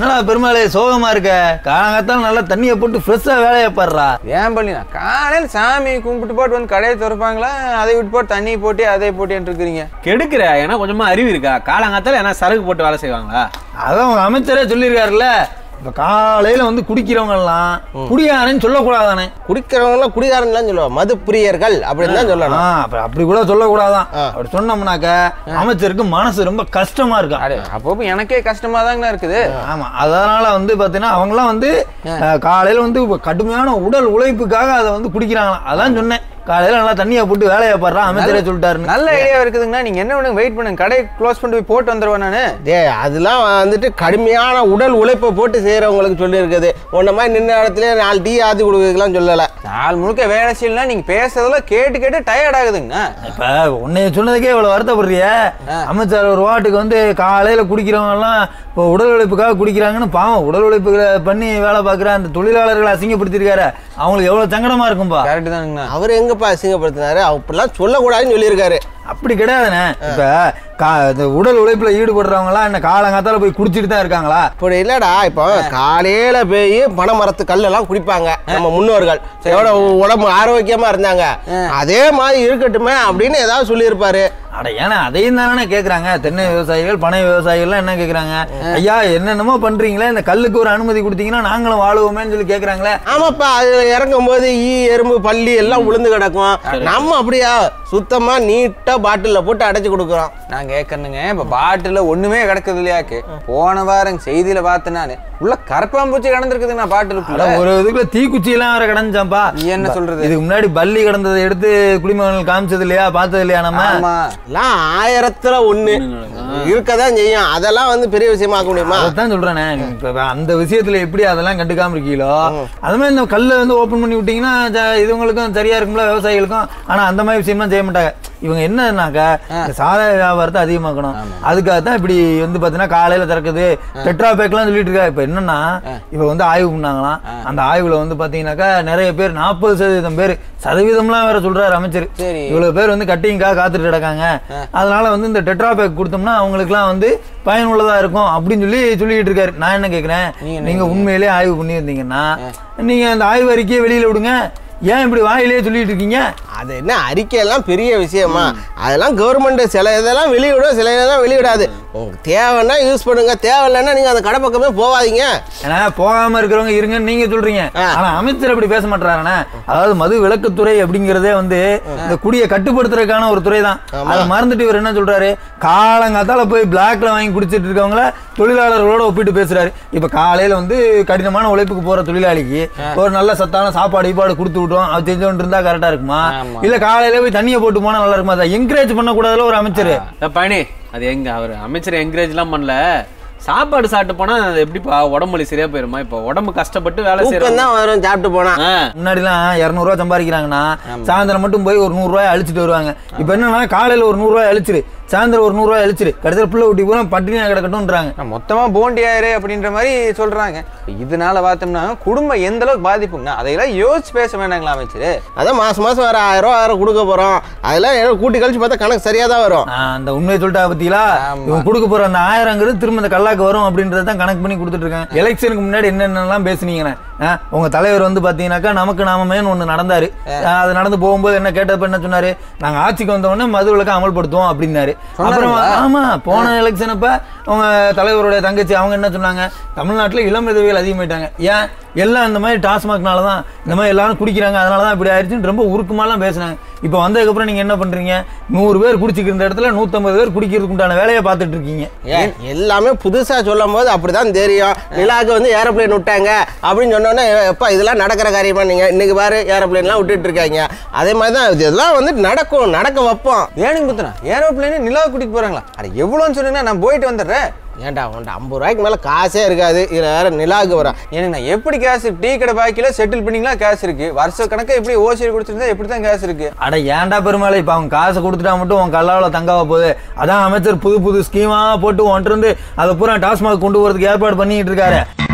என்னடா பெருமாளே சோகமா இருக்க காலங்காத்தால நல்லா தண்ணியை போட்டு ஃப்ரெஷ்ஷா வேலையை பாடுறா ஏன் பண்ணினா காலையில் சாமி கும்பிட்டு போட்டு வந்து கடையை திறப்பாங்களா அதை விட்டு போட்டு தண்ணி போட்டு அதை போட்டு இருக்கிறீங்க கெடுக்கிற ஏன்னா கொஞ்சமா அறிவு இருக்கா காலங்காத்தால ஏன்னா சரக்கு போட்டு வேலை செய்வாங்களா அதான் உங்க அமைச்சரே சொல்லியிருக்காருல்ல இப்ப காலையில வந்து குடிக்கிறவங்க எல்லாம் குடியாரன்னு சொல்லக்கூடாதானே குடிக்கிறவங்களாம் குடிகாரன்லாம் சொல்லுவாங்க மது பிரியர்கள் அப்படின்னு தான் ஆ, சொல்லணும் அப்ப அப்படி கூட சொல்லக்கூடாதான் ஆ. அப்படி சொன்னோம்னாக்க அமைச்சருக்கு மனசு ரொம்ப கஷ்டமா இருக்கும் அடே அப்போ எனக்கே கஷ்டமா தாங்கண்ணா இருக்குது ஆமா அதனால வந்து பாத்தீங்கன்னா அவங்கலாம் வந்து அஹ், காலையில வந்து கடுமையான உடல் உழைப்புக்காக அதை வந்து குடிக்கிறாங்களாம் அதான் சொன்னேன் காலையில நல்லா தண்ணியை போட்டு வேலையை பாடுறா அமைச்சரே சொல்லிட்டாருன்னு நல்ல ஐடியா இருக்குதுங்கண்ணா நீங்க என்ன பண்ணுங்க வெயிட் பண்ணுங்க கடையை க்ளோஸ் பண்ணிட்டு போய் போட்டு வந்துருவேன் நானு டே அதெல்லாம் வந்துட்டு கடுமையான உடல் உழைப்பை போட்டு செய்கிறவங்களுக்கு சொல்லியிருக்குது உன்ன மாதிரி நின்ன இடத்துல நாலு டீ ஆத்தி கொடுக்குறதுலாம் சொல்லலை நாள் முழுக்க வேலை செய்யலாம் நீங்க பேசுறதெல்லாம் கேட்டு கேட்டு டயர்ட் ஆகுதுங்கண்ணா இப்ப உன்னைய சொன்னதுக்கே இவ்வளவு வருத்தப்படுறிய அமைச்சர் ஒரு வாட்டுக்கு வந்து காலையில குடிக்கிறவங்க எல்லாம் இப்போ உடல் உழைப்புக்காக குடிக்கிறாங்கன்னு பாவம் உடல் உழைப்பு பண்ணி வேலை பார்க்குற அந்த தொழிலாளர்களை அசிங்கப்படுத்திருக்காரு அவங்களுக்கு எவ்வளவு சங்கடமா இருக்கும்பா கரெக்ட் தானுங்கண்ணா அவர் எங்கப்பா அசிங்கப்படுத்தினாரு அப்படிலாம் சொல்லக்கூடாதுன்னு சொல்லியிருக்காரு அப்படி கிடையாதுண்ணே இப்ப கா இந்த உடல் உழைப்புல ஈடுபடுறவங்கலாம் என்ன காலங்காத்தால போய் குடிச்சிட்டு தான் இருக்காங்களா இப்படி இல்லடா இப்போ காலையில போய் பனை மரத்து கல்லெல்லாம் குடிப்பாங்க நம்ம முன்னோர்கள் எவ்வளோ உடம்பு ஆரோக்கியமா இருந்தாங்க அதே மாதிரி இருக்கட்டுமே அப்படின்னு ஏதாவது சொல்லியிருப்பாரு அட ஏன்னா அதையும் தானே கேட்குறாங்க தென்னை விவசாயிகள் பனை விவசாயிகள்லாம் என்ன கேட்குறாங்க ஐயா என்னென்னமோ பண்றீங்களே இந்த கல்லுக்கு ஒரு அனுமதி கொடுத்தீங்கன்னா நாங்களும் வாழுவோமேன்னு சொல்லி கேட்குறாங்களே ஆமாப்பா அதுல இறங்கும் போது ஈ எறும்பு பள்ளி எல்லாம் உளுந்து கிடக்கும் நம்ம அப்படியா சுத்தமா நீட்டா பாட்டில்ல போட்டு அடைச்சு கொடுக்குறோம் நான் கேட்கணுங்க இப்ப பாட்டில ஒண்ணுமே கிடக்குது இல்லையாக்கு போன வாரம் செய்தியில பார்த்தேன் நானு உள்ள கரப்பாம்பூச்சி கடந்திருக்குதுண்ணா அட பாட்டிலுக்குள்ள ஒரு இதுக்குள்ள தீக்குச்சியெல்லாம் வேற கிடந்துச்சாப்பா நீ என்ன சொல்றது? இதுக்கு முன்னாடி பள்ளி கிடந்ததை எடுத்து குடிமகன்கள் காமிச்சது இல்லையா பார்த்தது இல்லையா நம்ம ஆமா எல்லாம் ஆயிரத்துல ஒண்ணு இருக்கதான் செய்யும் அதெல்லாம் வந்து பெரிய விஷயமா ஆக்க முடியுமா அதான் சொல்றேனே இப்ப அந்த விஷயத்துல எப்படி அதெல்லாம் கண்டுக்காம இருக்கீங்களோ அது மாதிரி இந்த கல்லை வந்து ஓபன் பண்ணி விட்டீங்கன்னா ஜ- இதுங்களுக்கும் சரியா இருக்கும்ல விவசாயிகளுக்கும் ஆனா அந்த மாதிரி விஷயம்லாம் செய்ய மாட்டாங்க இவங்க என்னன்னாக்கா இந்த சாதா வியாபாரத்தை அதிகமாக்கணும் அதுக்காக தான் இப்படி வந்து பாத்தீங்கன்னா காலையில திறக்குது டெட்ரா பேக்லாம் சொல்லிட்டு இருக்கா இப்ப என்னன்னா இப்ப வந்து ஆய்வு பண்ணாங்களாம் அந்த ஆய்வுல வந்து பாத்தீங்கன்னாக்கா நிறைய பேர் நாற்பது சதவீதம் பேர் சதவீதம்லாம் வேற சொல்றாரு அமைச்சர் சரி. இவ்வளவு பேர் வந்து கட்டிங்காக காத்துட்டு கிடக்காங்க அதனால வந்து இந்த டெட்ரா பேக் கொடுத்தோம்னா அவங்களுக்குலாம் வந்து பயனுள்ளதா இருக்கும் அப்படின்னு சொல்லி சொல்லிட்டு இருக்காரு நான் என்ன கேக்குறேன் நீங்க உண்மையிலேயே ஆய்வு பண்ணியிருந்தீங்கன்னா நீங்க அந்த ஆய்வு அறிக்கையை வெளியில விடுங்க ஏன் இப்படி வாயிலேயே சொல்லிட்டு இருக்கீங்க அது என்ன அறிக்கையெல்லாம் பெரிய விஷயமா அதெல்லாம் கவர்மெண்ட் சில இதெல்லாம் வெளியிடும் சில இதெல்லாம் வெளியிடாது உங்களுக்கு தேவைன்னா யூஸ் பண்ணுங்க தேவையில்லைன்னா நீங்க அந்த கடை பக்கமே போகாதீங்க ஏன்னா போகாம இருக்கிறவங்க இருங்கன்னு நீங்க சொல்றீங்க ஆ. ஆனா அமைச்சர் அப்படி பேச மாட்டாரானே அதாவது மது விலக்குத்துறை அப்படிங்கறதே வந்து இந்த குடியை கட்டுப்படுத்துறதுக்கான ஒரு துறை தான் அதை மறந்துட்டு இவர் என்ன சொல்றாரு காலங்காத்தால போய் பிளாக்ல வாங்கி குடிச்சிட்டு இருக்கவங்கள தொழிலாளர்களோட ஒப்பிட்டு பேசுறாரு இப்ப காலையில வந்து கடினமான உழைப்புக்கு போற தொழிலாளிக்கு ஒரு நல்ல சத்தான சாப்பாடு ஈப்பாடு கொடுத்து விட்டோம் அது செஞ்சோன்னு இருந்தா கரெக்டா இருக்குமா ஆமா. இல்ல காலையில போய் தண்ணியை போட்டு போனா நல்லா இருக்குமா அதை என்கரேஜ் பண்ண கூடாதுல ஒரு அமைச்சர் அஹ் பழனி அது எங்க அவர் அமைச்சர் என்கரேஜ்லாம் பண்ணல சாப்பாடு சாப்பிட்டு போனா அது எப்படிப்பா உடம்பு வலி சரியா போயிருமா இப்போ உடம்பு கஷ்டப்பட்டு வேலை தூக்கம் செய்யறோம் தான் வரும் சாப்பிட்டு போனா முன்னாடிலாம் இரநூறுவா சம்பாதிக்கிறாங்கன்னா சாயந்தரம் மட்டும் போய் ஒரு நூறுரூவாய் அழிச்சிட்டு வருவாங்க இப்போ என்னன்னா காலையில் ஒரு நூறுரூவாய் அழிச்சிரு சாயந்தரம் ஒரு நூறுரூவாய் அழிச்சிரு கடைசியில் பிள்ளை ஊட்டி பூரா பட்டினியாக கிடக்கட்டும்ன்றாங்க நான் மொத்தமா போண்டி ஆயிரு அப்படின்ற மாதிரி சொல்றாங்க இதனால பார்த்தோம்னா குடும்பம் எந்த அளவுக்கு பாதிப்புங்கண்ணா அதையெல்லாம் யோசிச்சு பேச வேண்டாங்களா அமைச்சர் அதான் மாசம் மாசம் வேற ஆயிரம் ரூபா வேற கொடுக்க போறோம் அதெல்லாம் ஏதோ கூட்டி கழிச்சு பார்த்தா கணக்கு சரியா தான் வரும் ஆ, அந்த உண்மையை சொல்லிட்டா பத்திங்களா ஆமா. இவன் கொடுக்க போற அந்த ஆயிரங்கிறது திரும்ப இந்த கல்லாக்கு வரும் அப்படின்றத தான் கணக்கு பண்ணி கொடுத்துட்டு இருக்காங்க எலெக்ஷனுக்கு முன்னாடி என்னென்னலாம் பேசுனீங்கண்ணே ஆ, உங்க தலைவர் வந்து பாத்தீங்கன்னாக்கா நமக்கு நாமமேன்னு ஒண்ணு நடந்தாரு ஆ, அது நடந்து போகும்போது என்ன கேட்டப்ப என்ன சொன்னாரு நாங்க ஆட்சிக்கு வந்த உடனே மது விலக்கை அமல்படுத்துவோம் அப்படின்னாரு அப்புறம் ஆமா போன எலெக்ஷன் அப்ப அவங்க தலைவருடைய தங்கச்சி அவங்க என்ன சொன்னாங்க தமிழ்நாட்டுல இளம் விதவைகள் அதிகமாயிட்டாங்க ஏன் எல்லாம் இந்த மாதிரி டாஸ்மாக்னால தான் இந்த மாதிரி எல்லாரும் குடிக்கிறாங்க அதனால தான் இப்படி ஆயிடுச்சுன்னு ரொம்ப உருக்கமாலாம் பேசுனாங்க இப்போ வந்ததுக்கப்புறம் நீங்க என்ன பண்றீங்க நூறு பேர் குடிச்சிக்கிற இந்த இடத்துல நூற்றம்பது பேர் குடிக்கிறதுக்கு உண்டான வேலையை பார்த்துட்டு இருக்கீங்க ஏன் எல்லாமே புதுசா சொல்லும் போது அப்படிதான் தெரியும் நிலாவுக்கு வந்து ஏரோப்ளேன் விட்டாங்க அப்படின்னு சொன்னோன்னே எப்பா இதெல்லாம் நடக்கிற காரியமா நீங்க இன்னைக்கு பாரு ஏரோப்ளேன்லாம் விட்டுட்டு இருக்காங்க அதே மாதிரி தான் இதெல்லாம் வந்து நடக்கும் நடக்க வைப்போம் ஏனுங்க புத்தனா ஏரோப்ளேனு நிலா கூட்டிட்டு போறாங்களா அட எவ்வளோன்னு சொன்னீங்கன்னா நான் போயிட்டு வந்துடுறேன் ஏன்டா உன்ட்ட ஐம்பது ரூபாய்க்கு மேல காசே இருக்காது இதுல வேற நிலாவுக்கு வர எனக்கு நான் எப்படி கேஸ் டீ கடை பாக்கில செட்டில் பண்ணிங்களா கேஸ் இருக்கு வருஷ கணக்கா எப்படி ஓசியர் கொடுத்துருந்தா எப்படி தான் கேஸ் இருக்கு அட ஏன்டா பெருமாளை இப்போ அவங்க காசை கொடுத்துட்டா மட்டும் உன் கல்லாவில் தங்காவ போகுது அதான் அமைச்சர் புது புது ஸ்கீமா போட்டு ஒன்றிருந்து அதை பூரா டாஸ்மாக் கொண்டு போறதுக்கு ஏற்பாடு பண்ணிட்டு இருக்காரு